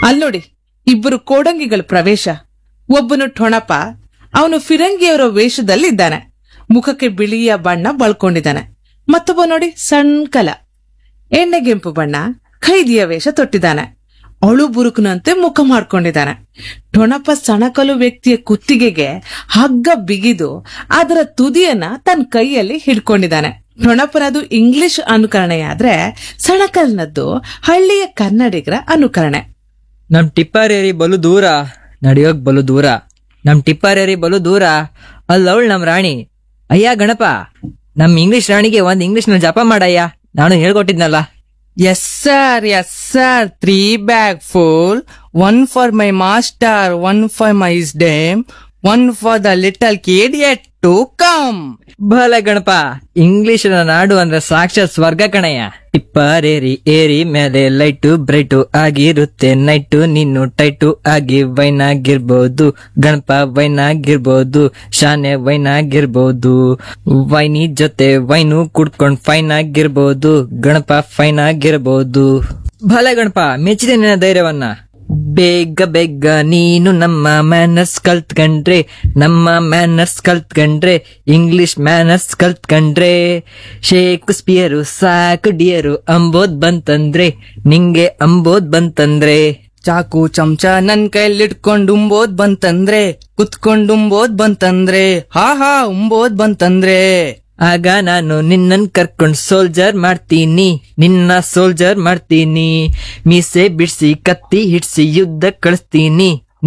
ಅಲ್ನೋಡಿ ಇಬ್ಬರು ಕೋಡಂಗಿಗಳ ಪ್ರವೇಶ ಒಬ್ಬನು ಠೊಣಪ ಅವನು ಫಿರಂಗಿಯವರ ವೇಷದಲ್ಲಿದ್ದಾನೆ ಮುಖಕ್ಕೆ ಬಿಳಿಯ ಬಣ್ಣ ಬಳ್ಕೊಂಡಿದ್ದಾನೆ ಮತ್ತೊಬ್ಬ ನೋಡಿ ಸಣ್ಣ ಕಲ ಎಣ್ಣೆಗೆಂಪು ಬಣ್ಣ ಖೈದಿಯ ವೇಷ ತೊಟ್ಟಿದ್ದಾನೆ ಅಳು ಬುರುಕನಂತೆ ಮುಖ ಮಾಡ್ಕೊಂಡಿದ್ದಾನೆ ಠೊಣಪ ಸಣಕಲು ವ್ಯಕ್ತಿಯ ಕುತ್ತಿಗೆಗೆ ಹಗ್ಗ ಬಿಗಿದು ಅದರ ತುದಿಯನ್ನ ತನ್ನ ಕೈಯಲ್ಲಿ ಹಿಡ್ಕೊಂಡಿದ್ದಾನೆ ಠೊಣಪನದು ಇಂಗ್ಲಿಷ್ ಅನುಕರಣೆಯಾದ್ರೆ ಸಣಕಲ್ನದ್ದು ಹಳ್ಳಿಯ ಕನ್ನಡಿಗರ ಅನುಕರಣೆ ನಮ್ ಟಿಪ್ಪರೇರಿ ಬಲು ದೂರ ನಡೆಯೋಕ್ ಬಲು ದೂರ ನಮ್ ಟಿಪ್ಪರೇರಿ ಬಲು ದೂರ ಅಲ್ಲವಳ್ ನಮ್ ರಾಣಿ ಅಯ್ಯ ಗಣಪ ನಮ್ ಇಂಗ್ಲಿಷ್ ರಾಣಿಗೆ ಒಂದ್ ಇಂಗ್ಲಿಷ್ ನಲ್ಲಿ ಜಪ ಮಾಡಯ್ಯ ನಾನು ಹೇಳ್ಕೊಟ್ಟಿದ್ನಲ್ಲ yes sir yes sir three bag full one for my master one for my dame one for the little kid at to come ಬಲ ಗಣಪ ಇಂಗ್ಲಿಷ್ ನಾಡು ಅಂದ್ರೆ ಸಾಕ್ಷಾತ್ ಸ್ವರ್ಗ ಕಣಯ್ಯ ಟಿಪ್ಪರೇರಿ ಏರಿ ಮೇಲೆ ಲೈಟು ಬ್ರೈಟು ಆಗಿರುತ್ತೆ ನೈಟು ನೀನು ಟೈಟು ಆಗಿ ವೈನ್ ಆಗಿರ್ಬೋದು ಗಣಪ ವೈನ್ ಆಗಿರ್ಬೋದು ಶಾನೆ ವೈನ್ ಆಗಿರ್ಬೋದು ವೈನಿ ಜೊತೆ ವೈನು ಕುಡ್ಕೊಂಡ್ ಫೈನ್ ಆಗಿರ್ಬೋದು ಗಣಪ ಫೈನ್ ಆಗಿರ್ಬೋದು ಭಲ ಗಣಪ ಮೆಚ್ಚಿದೆ ನಿನ್ನ ಧೈರ್ಯವನ್ನ ಬೇಗ ಬೇಗ ನೀನು ನಮ್ಮ ಮ್ಯಾನರ್ಸ್ ಕಲ್ತ್ಕಂಡ್ರೆ ನಮ್ಮ ಮ್ಯಾನರ್ಸ್ ಕಲ್ತ್ಕಂಡ್ರೆ ಇಂಗ್ಲಿಷ್ ಮ್ಯಾನರ್ಸ್ ಕಲ್ತ್ಕಂಡ್ರೆ ಶೇಕ್ಸ್ಪಿಯರು ಸಾಕು ಡಿಯರು ಅಂಬೋದ್ ಬಂತಂದ್ರೆ ನಿಂಗೆ ಅಂಬೋದ್ ಬಂತಂದ್ರೆ ಚಾಕು ಚಮಚ ನನ್ ಕೈಲಿ ಇಟ್ಕೊಂಡ್ ಉಂಬೋದ್ ಬಂತಂದ್ರೆ ಕುತ್ಕೊಂಡ್ ಉಂಬೋದ್ ಬಂತಂದ್ರೆ ಹಾ ಹಾ ಉಂಬೋದ್ ಬಂತಂದ್ರೆ ಆಗ ನಾನು ನಿನ್ನನ್ ಕರ್ಕೊಂಡ್ ಸೋಲ್ಜರ್ ಮಾಡ್ತೀನಿ ನಿನ್ನ ಸೋಲ್ಜರ್ ಮಾಡ್ತೀನಿ ಮೀಸೆ ಬಿಡ್ಸಿ ಕತ್ತಿ ಹಿಡ್ಸಿ ಯುದ್ಧ ಕಳಿಸ್ತೀನಿ